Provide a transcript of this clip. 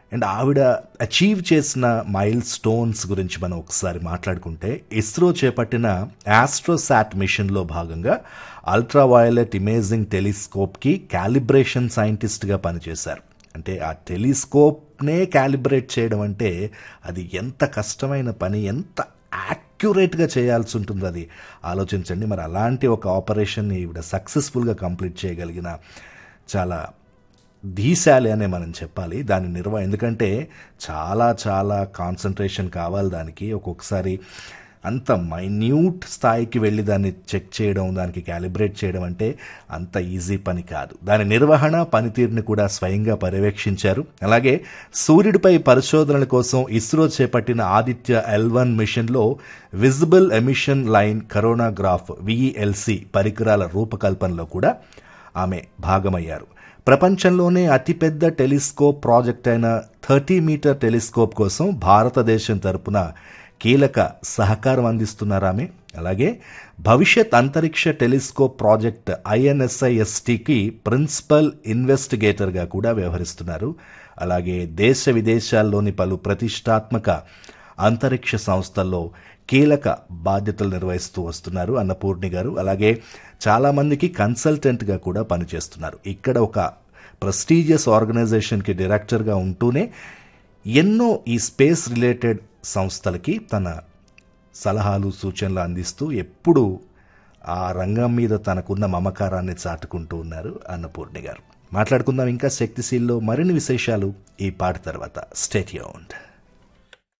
and ఆవిడ achieve చేసిన mile stones గురించి మనం ఒకసారి మాట్లాడుకుంటే ఇస్రో చేపట్టిన ఆస్ట్రోసాట్ మిషన్లో భాగంగా అల్ట్రావయలెట్ ఇమేజింగ్ టెలిస్కోప్కి క్యాలిబ్రేషన్ సైంటిస్ట్గా పనిచేశారు అంటే ఆ టెలిస్కోప్నే క్యాలిబ్రేట్ చేయడం అంటే అది ఎంత కష్టమైన పని ఎంత యాక్యురేట్గా చేయాల్సి ఉంటుంది అది ఆలోచించండి మరి అలాంటి ఒక ఆపరేషన్ని ఈవిడ సక్సెస్ఫుల్గా కంప్లీట్ చేయగలిగిన చాలా ధీశాలి అనే మనం చెప్పాలి దాని నిర్వ ఎందుకంటే చాలా చాలా కాన్సన్ట్రేషన్ కావాలి దానికి ఒక్కొక్కసారి అంత మైన్యూట్ స్థాయికి వెళ్ళి దాన్ని చెక్ చేయడం దానికి క్యాలిబ్రేట్ చేయడం అంటే అంత ఈజీ పని కాదు దాని నిర్వహణ పనితీరుని కూడా స్వయంగా పర్యవేక్షించారు అలాగే సూర్యుడిపై పరిశోధనల కోసం ఇస్రో చేపట్టిన ఆదిత్య ఎల్ వన్ మిషన్లో visible emission line coronagraph VELC పరికరాల రూపకల్పనలో కూడా ఆమె భాగమయ్యారు ప్రపంచంలోనే అతిపెద్ద టెలిస్కోప్ ప్రాజెక్ట్ అయిన థర్టీ మీటర్ టెలిస్కోప్ కోసం భారతదేశం తరపున కీలక సహకారం అందిస్తున్నారు ఆమె అలాగే భవిష్యత్ అంతరిక్ష టెలిస్కోప్ ప్రాజెక్ట్ ఐఎన్ఎస్ఐఎస్టికి ప్రిన్సిపల్ ఇన్వెస్టిగేటర్గా కూడా వ్యవహరిస్తున్నారు అలాగే దేశ విదేశాల్లోని పలు ప్రతిష్టాత్మక అంతరిక్ష సంస్థల్లో కీలక బాధ్యతలు నిర్వహిస్తూ వస్తున్నారు అన్నపూర్ణి గారు అలాగే చాలామందికి కన్సల్టెంట్గా కూడా పనిచేస్తున్నారు ఇక్కడ ఒక ప్రెస్టీజియస్ ఆర్గనైజేషన్కి డైరెక్టర్గా ఉంటూనే ఎన్నో ఈ స్పేస్ రిలేటెడ్ సంస్థలకి తన సలహాలు సూచనలు అందిస్తూ ఎప్పుడు ఆ రంగం మీద తనకున్న మమకారాన్ని చాటుకుంటూ ఉన్నారు అన్నపూర్ణి గారు మాట్లాడుకుందాం ఇంకా శక్తిశీల్లో మరిన్ని విశేషాలు ఈ పాట తర్వాత స్టేట్ యూన్డ్